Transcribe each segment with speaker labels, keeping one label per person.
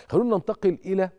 Speaker 1: خلونا ننتقل الى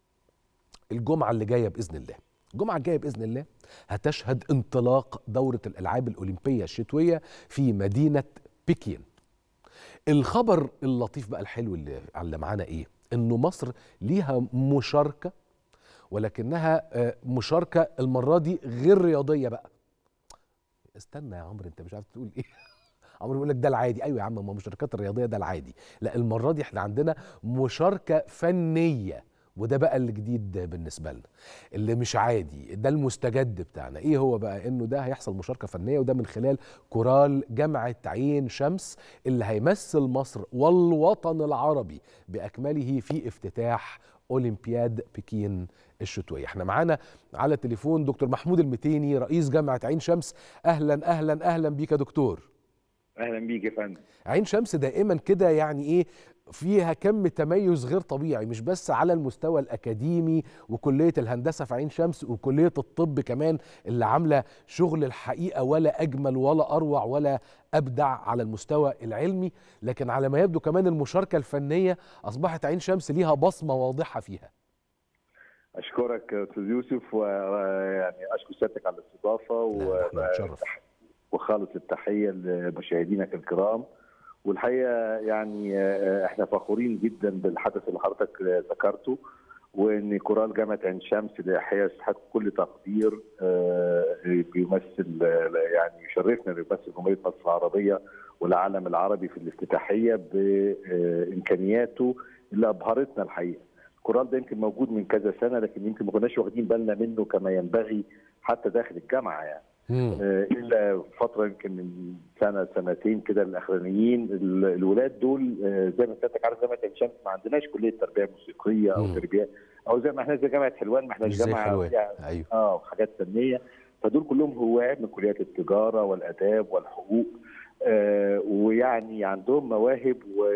Speaker 1: الجمعه اللي جايه باذن الله الجمعه الجايه باذن الله هتشهد انطلاق دوره الالعاب الاولمبيه الشتويه في مدينه بكين الخبر اللطيف بقى الحلو اللي اللي معانا ايه انه مصر ليها مشاركه ولكنها آه، مشاركه المره دي غير رياضيه بقى استنى يا عمرو انت مش عارف تقول ايه عمرو بيقول لك ده العادي ايوه يا عم ما المشاركات الرياضيه ده العادي لا المره دي احنا عندنا مشاركه فنيه وده بقى الجديد بالنسبه لنا اللي مش عادي ده المستجد بتاعنا ايه هو بقى انه ده هيحصل مشاركه فنيه وده من خلال كورال جامعه عين شمس اللي هيمثل مصر والوطن العربي باكمله في افتتاح اولمبياد بكين الشتويه احنا معانا على التليفون دكتور محمود المتيني رئيس جامعه عين شمس اهلا اهلا اهلا بيك يا دكتور
Speaker 2: اهلا بيك يا فندم
Speaker 1: عين شمس دائما كده يعني ايه فيها كم تميز غير طبيعي مش بس على المستوى الاكاديمي وكليه الهندسه في عين شمس وكليه الطب كمان اللي عامله شغل الحقيقه ولا اجمل ولا اروع ولا ابدع على المستوى العلمي لكن على ما يبدو كمان المشاركه الفنيه اصبحت عين شمس ليها بصمه واضحه فيها
Speaker 2: اشكرك يا استاذ يوسف ويعني اشكر سيادتك على الاستضافه
Speaker 1: لا، احنا بنتشرف.
Speaker 2: وخالص التحيه لمشاهدينك الكرام والحقيقه يعني آه، احنا فخورين جدا بالحدث اللي حضرتك آه، ذكرته وان كورال جامعه عين شمس اللي الحقيقه يستحق كل تقدير آه، بيمثل آه، يعني يشرفنا انه يمثل جمهوريه مصر العربيه والعالم العربي في الافتتاحيه بامكانياته اللي ابهرتنا الحقيقه. كورال ده يمكن موجود من كذا سنه لكن يمكن ما كناش واخدين بالنا منه كما ينبغي حتى داخل الجامعه يعني.
Speaker 1: مم.
Speaker 2: آه، الا فتره يمكن من سنه سنتين كده الاخرانيين ال- الولاد دول آه، زي ما سيادتك عارف جامعه عين شمس ما عندناش كليه تربيه موسيقيه او
Speaker 1: مم.
Speaker 2: تربيه او زي ما احنا زي جامعه حلوان ما
Speaker 1: مش
Speaker 2: احناش
Speaker 1: زي
Speaker 2: جامعه
Speaker 1: حلوان
Speaker 2: فيها
Speaker 1: ايوه
Speaker 2: اه حاجات فنيه فدول كلهم هواة من كليات التجاره والاداب والحقوق آه ويعني عندهم مواهب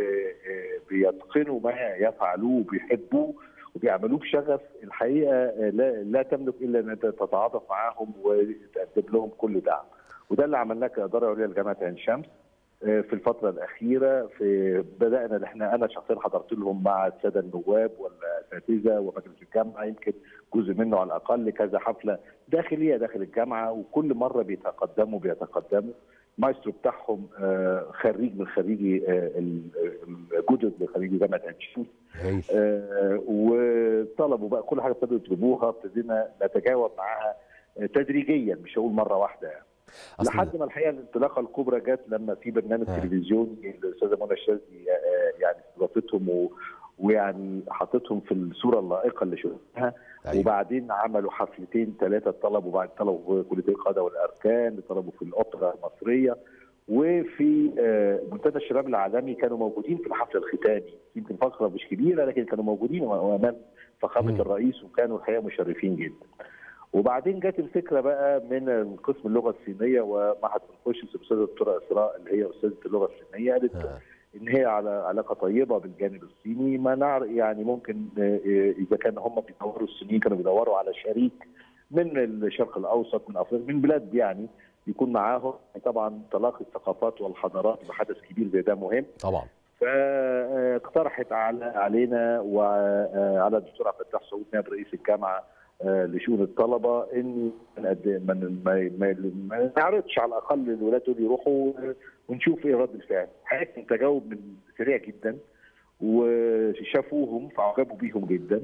Speaker 2: وبيتقنوا ما يفعلوه وبيحبوه وبيعملوه بشغف الحقيقه آه، لا, لا تملك الا ان أنت تتعاطف معاهم وتقدم لهم كل دعم وده اللي عملناه كاداره عليا لجامعه عين شمس آه، في الفتره الاخيره في بدانا اللي احنا انا شخصيا حضرت لهم مع الساده النواب والاساتذه ومجلس الجامعه يمكن جزء منه على الاقل كذا حفله داخليه داخل الجامعه وكل مره بيتقدموا بيتقدموا المايسترو بتاعهم آه، خريج من خريجي آه، ال- الجدد لخريجي جامعه عين شمس
Speaker 1: هايل
Speaker 2: آه، وطلبوا بقى كل حاجه ابتدوا يطلبوها ابتدينا نتجاوب معاها آه، تدريجيا مش هقول مره واحده يعني
Speaker 1: أصل-
Speaker 2: لحد ما الحقيقه الانطلاقه الكبرى جت لما في برنامج
Speaker 1: آه.
Speaker 2: تلفزيوني الاستاذه منى الشاذلي آه، يعني استضافتهم و- ويعني حطتهم في الصوره اللائقه اللي شفناها
Speaker 1: أيوة.
Speaker 2: وبعدين عملوا حفلتين ثلاثه طلبوا بعد طلبوا في كليه القاده والاركان طلبوا في الاوبرا المصريه وفي آه، منتدى الشباب العالمي كانوا موجودين في الحفل الختامي يمكن فقره مش كبيره لكن كانوا موجودين امام فخامه
Speaker 1: مم.
Speaker 2: الرئيس وكانوا الحقيقه مشرفين جدا. وبعدين جت الفكره بقى من قسم اللغه الصينيه ومعهد كونفوشيوس الاستاذه الدكتوره اسراء اللي هي استاذه اللغه الصينيه قالت
Speaker 1: آه.
Speaker 2: ان هي على علاقه طيبه بالجانب الصيني ما نعرف يعني ممكن آه، آه، اذا كان هم بيدوروا الصينيين كانوا بيدوروا على شريك من الشرق الاوسط من افريقيا من بلاد يعني يكون معاهم طبعا تلاقي الثقافات والحضارات بحدث كبير زي ده مهم
Speaker 1: طبعا
Speaker 2: فاقترحت على علينا وعلى الدكتور عبد الفتاح سعود نائب رئيس الجامعه آه، لشؤون الطلبه ان نقد- ما ما- ما- ما نعرضش على الاقل الولاد دول يروحوا آه، ونشوف ايه رد الفعل. حقيقه كان تجاوب من سريع جدا وشافوهم فعجبوا بيهم جدا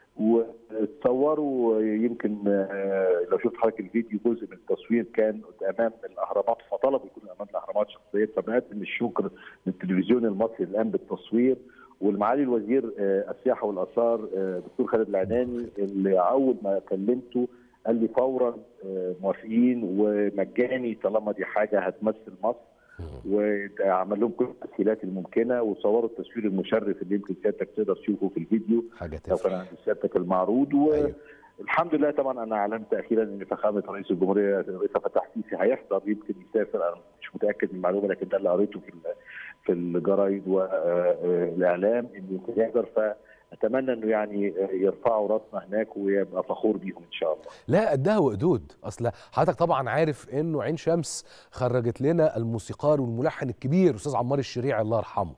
Speaker 2: وتصوروا يمكن آه، لو شفت حضرتك الفيديو جزء من التصوير كان امام الاهرامات فطلبوا يكون امام الاهرامات شخصيات فبقدم الشكر للتلفزيون المصري الان بالتصوير والمعالي الوزير آه، السياحه والاثار آه، دكتور خالد العناني اللي اول ما كلمته قال لي فورا آه، موافقين ومجاني طالما دي حاجه هتمثل مصر وعمل لهم كل التسهيلات الممكنه وصوروا التصوير المشرف اللي يمكن سيادتك تقدر تشوفه في الفيديو
Speaker 1: حاجه
Speaker 2: لو كان
Speaker 1: تفرح
Speaker 2: عند سيادتك المعروض
Speaker 1: أيوة.
Speaker 2: والحمد لله طبعا انا اعلنت اخيرا ان فخامه رئيس الجمهوريه الرئيس عبد الفتاح السيسي هيحضر يمكن يسافر انا مش متاكد من المعلومه لكن ده اللي قريته في ال- في الجرايد والاعلام انه يمكن يحضر فاتمنى انه يعني يرفعوا راسنا هناك ويبقى فخور بيهم ان شاء الله.
Speaker 1: لا قدها وقدود اصل حضرتك طبعا عارف انه عين شمس خرجت لنا الموسيقار والملحن الكبير استاذ عمار الشريعي الله يرحمه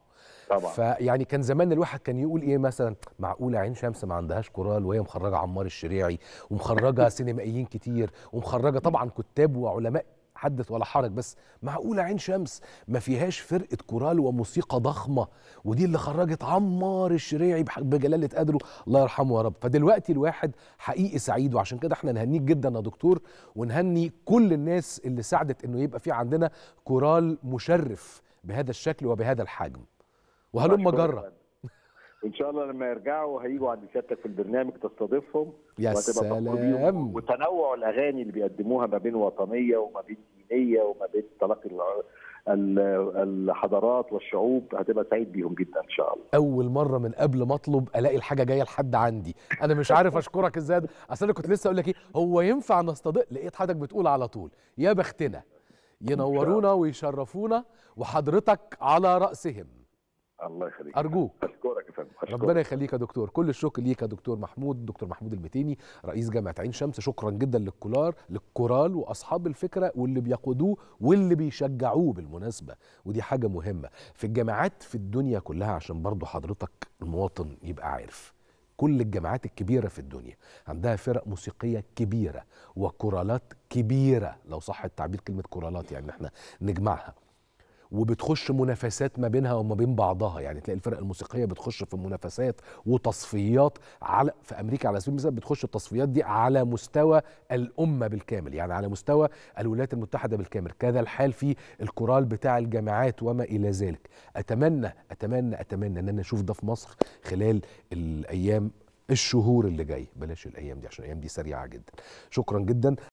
Speaker 2: طبعا
Speaker 1: فيعني كان زمان الواحد كان يقول ايه مثلا معقوله عين شمس ما عندهاش كورال وهي مخرجه عمار الشريعي ومخرجه سينمائيين كتير ومخرجه طبعا كتاب وعلماء حدث ولا حرج بس معقوله عين شمس ما فيهاش فرقه كورال وموسيقى ضخمه ودي اللي خرجت عمار الشريعي بح- بجلاله قدره الله يرحمه يا رب فدلوقتي الواحد حقيقي سعيد وعشان كده احنا نهنيك جدا يا دكتور ونهني كل الناس اللي ساعدت انه يبقى في عندنا كورال مشرف بهذا الشكل وبهذا الحجم وهلم
Speaker 2: أشكرك
Speaker 1: جرة
Speaker 2: فندم. وان شاء الله لما يرجعوا هيجوا عند سيادتك في البرنامج تستضيفهم
Speaker 1: يا
Speaker 2: وهتبقى فخور بيهم.
Speaker 1: سلام
Speaker 2: وتنوع الاغاني اللي بيقدموها ما بين وطنيه وما بين دينيه وما بين تلاقي الع- ال- الحضارات والشعوب هتبقى سعيد بيهم جدا ان شاء الله
Speaker 1: اول مره من قبل ما اطلب الاقي الحاجه جايه لحد عندي انا مش عارف اشكرك ازاي ده. اصل انا كنت لسه اقول لك ايه هو ينفع نستضيف لقيت حضرتك بتقول على طول يا بختنا ينورونا ويشرفونا وحضرتك على راسهم
Speaker 2: الله يخليك
Speaker 1: ارجوك
Speaker 2: اشكرك يا فندم أشكرك.
Speaker 1: ربنا يخليك يا دكتور كل الشكر ليك يا دكتور محمود دكتور محمود المتيني رئيس جامعه عين شمس شكرا جدا للكولار للكورال واصحاب الفكره واللي بيقودوه واللي بيشجعوه بالمناسبه ودي حاجه مهمه في الجامعات في الدنيا كلها عشان برضو حضرتك المواطن يبقى عارف كل الجامعات الكبيره في الدنيا عندها فرق موسيقيه كبيره وكورالات كبيره لو صح التعبير كلمه كورالات يعني احنا نجمعها وبتخش منافسات ما بينها وما بين بعضها يعني تلاقي الفرق الموسيقيه بتخش في منافسات وتصفيات على في امريكا على سبيل المثال بتخش التصفيات دي على مستوى الامه بالكامل يعني على مستوى الولايات المتحده بالكامل كذا الحال في الكورال بتاع الجامعات وما الى ذلك اتمنى اتمنى اتمنى ان انا اشوف ده في مصر خلال الايام الشهور اللي جايه بلاش الايام دي عشان الايام دي سريعه جدا شكرا جدا